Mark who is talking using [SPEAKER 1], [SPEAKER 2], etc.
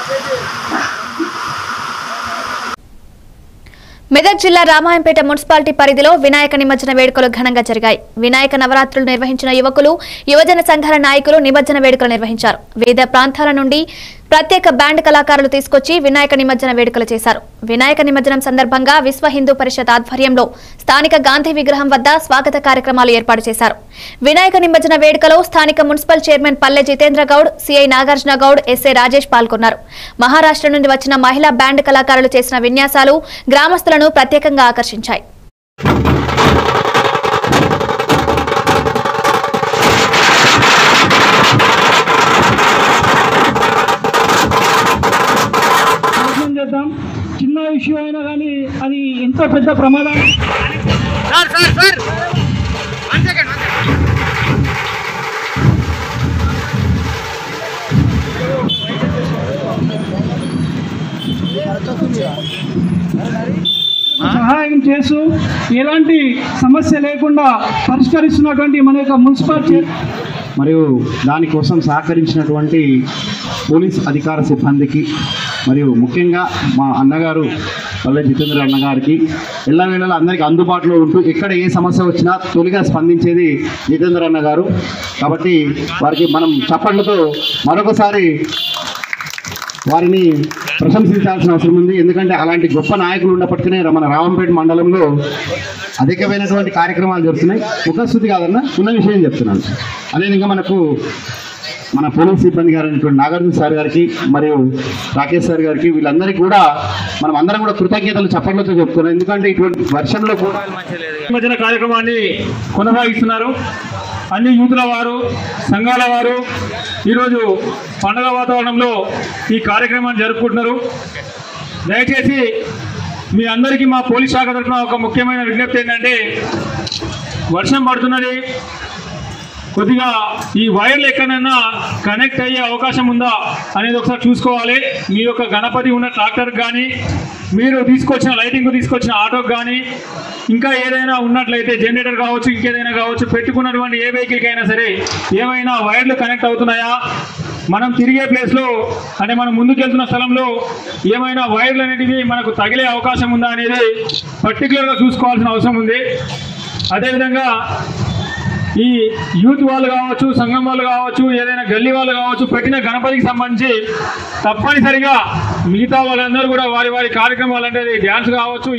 [SPEAKER 1] మెదక్ జిల్లా రామాయంపేట మున్సిపాలిటీ పరిధిలో వినాయక నిమజ్జన వేడుకలు ఘనంగా జరిగాయి వినాయక నవరాత్రులు నిర్వహించిన యువకులు యువజన సంఘాల నాయకులు నిమజ్జన వేడుకలు నిర్వహించారు వివిధ ప్రాంతాల నుండి ప్రత్యేక బ్యాండ్ కళాకారులు తీసుకొచ్చి వినాయక నిమజ్జన వేడుకలు చేశారు వినాయక నిమజ్జనం సందర్భంగా విశ్వ హిందూ పరిషత్ ఆధ్వర్యంలో స్థానిక గాంధీ విగ్రహం వద్ద స్వాగత కార్యక్రమాలు ఏర్పాటు చేశారు వినాయక నిమజ్జన వేడుకలో స్థానిక municipal chairman Palle Jitendra Goud CI Nagarjuna Goud SA Rajesh పాల్గొన్నారు మహారాష్ట్ర నుండి వచ్చిన మహిళా బ్యాండ్ కళాకారులు చేసిన విన్యాసాలు గ్రామస్తులను ప్రత్యేకంగా ఆకర్షించాయి
[SPEAKER 2] ప్రయత్నం చేద్దాం చిన్న ఇష్యూ అయినా కానీ అది ఎంత పెద్ద ప్రమాదం
[SPEAKER 3] sir sir sir one second one second
[SPEAKER 2] సహాయం చేస్తూ ఎలాంటి సమస్య లేకుండా పరిష్కరిస్తున్నటువంటి మన యొక్క మున్సిపల్ చైర్
[SPEAKER 4] మరియు దానికోసం సహకరించినటువంటి పోలీస్ అధికార సిబ్బందికి మరియు ముఖ్యంగా మా అన్నగారు పల్లె జితేంద్ర అన్నగారికి ఎల్లవేళలా అందరికీ అందుబాటులో ఉంటూ ఎక్కడ ఏ సమస్య వచ్చినా తొలిగా స్పందించేది జితేంద్ర అన్న గారు కాబట్టి వారికి మనం చప్పట్లతో మరొకసారి వారిని ప్రశంసించాల్సిన అవసరం ఉంది ఎందుకంటే అలాంటి గొప్ప నాయకులు ఉన్నప్పటికీ మన రామంపేట మండలంలో అధికమైనటువంటి కార్యక్రమాలు జరుగుతున్నాయి ముఖస్థుతి కాదన్నా ఉన్న విషయం చెప్తున్నాను అదేవిధంగా మనకు మన పోలీస్ సిబ్బంది గారు అయినటువంటి నాగార్జున సార్ గారికి మరియు రాకేష్ సార్ గారికి వీళ్ళందరికీ కూడా మనం అందరం కూడా కృతజ్ఞతలు చప్పట్లతో చెప్తున్నాం ఎందుకంటే ఇటువంటి వర్షంలో కూడా
[SPEAKER 2] మధ్యన కార్యక్రమాన్ని కొనసాగిస్తున్నారు అన్ని యూతుల వారు సంఘాల వారు ఈరోజు పండగ వాతావరణంలో ఈ కార్యక్రమాన్ని జరుపుకుంటున్నారు దయచేసి మీ అందరికీ మా పోలీస్ శాఖ తరఫున ఒక ముఖ్యమైన విజ్ఞప్తి ఏంటంటే వర్షం పడుతున్నది కొద్దిగా ఈ వైర్లు ఎక్కడైనా కనెక్ట్ అయ్యే అవకాశం ఉందా అనేది ఒకసారి చూసుకోవాలి మీ యొక్క గణపతి ఉన్న ట్రాక్టర్ కానీ మీరు తీసుకొచ్చిన లైటింగ్ తీసుకొచ్చిన ఆటోకి కానీ ఇంకా ఏదైనా ఉన్నట్లయితే జనరేటర్ కావచ్చు ఇంకేదైనా కావచ్చు పెట్టుకున్నటువంటి ఏ వెహికల్కి అయినా సరే ఏమైనా వైర్లు కనెక్ట్ అవుతున్నాయా మనం తిరిగే ప్లేస్లో అంటే మనం ముందుకు వెళ్తున్న స్థలంలో ఏమైనా వైర్లు అనేటివి మనకు తగిలే అవకాశం ఉందా అనేది పర్టికులర్గా చూసుకోవాల్సిన అవసరం ఉంది అదేవిధంగా ఈ యూత్ వాళ్ళు కావచ్చు సంఘం వాళ్ళు కావచ్చు ఏదైనా గల్లీ వాళ్ళు కావచ్చు పెట్టిన గణపతికి సంబంధించి తప్పనిసరిగా మిగతా వాళ్ళందరూ కూడా వారి వారి కార్యక్రమాలు అంటే డ్యాన్స్ కావచ్చు